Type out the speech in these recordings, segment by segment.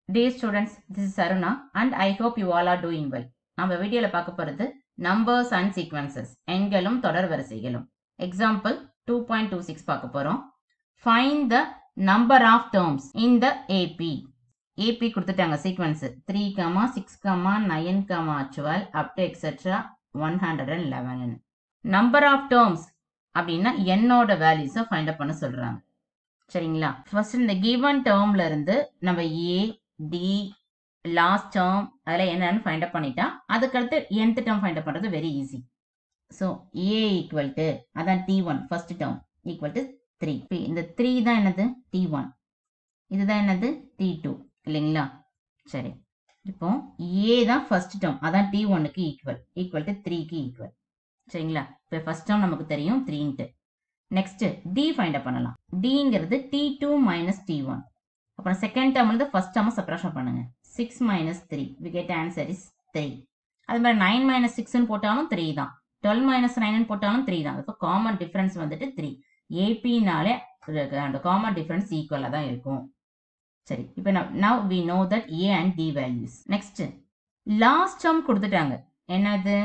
Dear students, this is Saruna and I hope you all are doing well. நம்ம வீடியோல பார்க்க போறது numbers and sequences எண்களும் தொடர் வரிசைகளும் example two point two six பார்க்க போறோம் find the number of terms in the AP AP கொடுத்துட்டாங்க sequence three comma six comma nine comma twelve up to etcetera one hundred and eleven number of terms அப்படின்னா என்னோட வேல்யூஸை find அப் பண்ண சொல்றாங்க சரிங்களா first இந்த கிவன் டேர்ம்ல இருந்து நம்ம ஏ டி லாஸ்ட் டேர்ம் அதில் என்னன்னு ஃபைண்ட் அப் பண்ணிட்டா அதுக்கடுத்து nth டேர்ம் ஃபைண்ட் அப் பண்ணுறது very easy so a equal to அதான் t one first term equal to three இந்த த்ரீ தான் என்னது டி ஒன் இதுதான் என்னது டி டூ இல்லைங்களா சரி இப்போ ஏ தான் ஃபர்ஸ்ட் டேர்ம் அதான் டி ஒன்னுக்கு ஈக்குவல் ஈக்குவல் டு த்ரீக்கு ஈக்குவல் சரிங்களா இப்போ ஃபர்ஸ்ட் டேர்ம் நமக்கு தெரியும் த்ரீன்ட்டு நெக்ஸ்ட் டி ஃபைண்ட் அப் பண்ணலாம் டிங்கிறது t two minus t one அப்புறம் செகண்ட் டேர்ம் வந்து ஃபர்ஸ்ட் டேர்ம் சப்ராக்ஷன் பண்ணுங்க six minus three we get answer is three அது மாதிரி நைன் மைனஸ் சிக்ஸ்னு போட்டாலும் த்ரீ தான் டுவெல் மைனஸ் நைன் போட்டாலும் த்ரீ தான் இப்போ காமன் டிஃபரன்ஸ் வந்துட்டு த்ரீ ஏபினாலே அந்த காமன் டிஃபரன்ஸ் ஈக்குவலாக தான் இருக்கும் சரி இப்போ now we know that a and d values next last term கொடுத்துட்டாங்க என்னது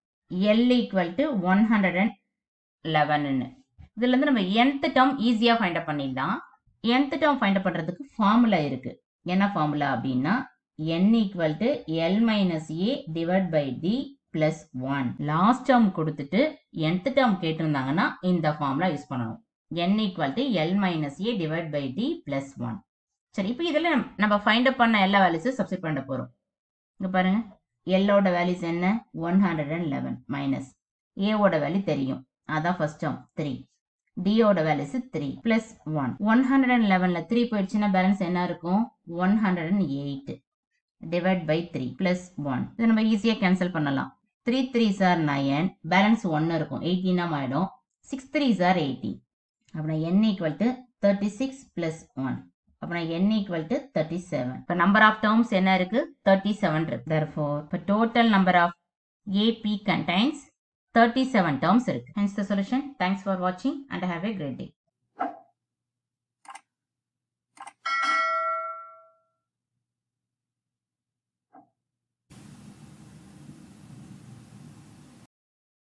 l equal to one hundred and லெவன்னு இதுல இருந்து நம்ம nth டேர்ம் ஈஸியா ஃபைண்ட் அப் பண்ணிடலாம் nth டேர்ம் ஃபைண்ட் அப் பண்றதுக்கு ஃபார்முலா இருக்கு என்ன ஃபார்முலா அப்படின்னா n equal to L minus A divide by D plus one last term கொடுத்துட்டு nth டேர்ம் கேட்டிருந்தாங்கன்னா இந்த ஃபார்முலா யூஸ் பண்ணணும் n equal to L minus A divide by D plus one சரி இப்போ இதில் நம்ம ஃபைண்ட் அப் பண்ண எல்லா வேல்யூஸும் சப்ஸ்டிட் பண்ண போறோம் இங்க பாருங்க எல்லோட வேல்யூஸ் என்ன one hundred and eleven minus ஏவோட வேல்யூ தெரியும் அதான் ஃபர்ஸ்ட் டேர்ம் த்ரீ டியோட values three plus one one hundred and லெவன்ல த்ரீ போயிடுச்சுன்னா பேலன்ஸ் என்ன இருக்கும் one hundred and eight divide by three plus one இதை நம்ம ஈஸியாக கேன்சல் பண்ணலாம் த்ரீ த்ரீ சார் நயன் பேலன்ஸ் ஒன்று இருக்கும் எயிட்டீனா ஆயிடும் சிக்ஸ் த்ரீ சார் எயிட்டி அப்புறம் n equal to thirty six plus one அப்புறம் n equal to thirty seven இப்போ நம்பர் ஆஃப் டேர்ம்ஸ் என்ன இருக்கு தேர்ட்டி செவன் இருக்கு தர்ஃபோர் இப்போ total number of AP contains 37 terms இருக்கு. Hence the solution. Thanks for watching and have a great day.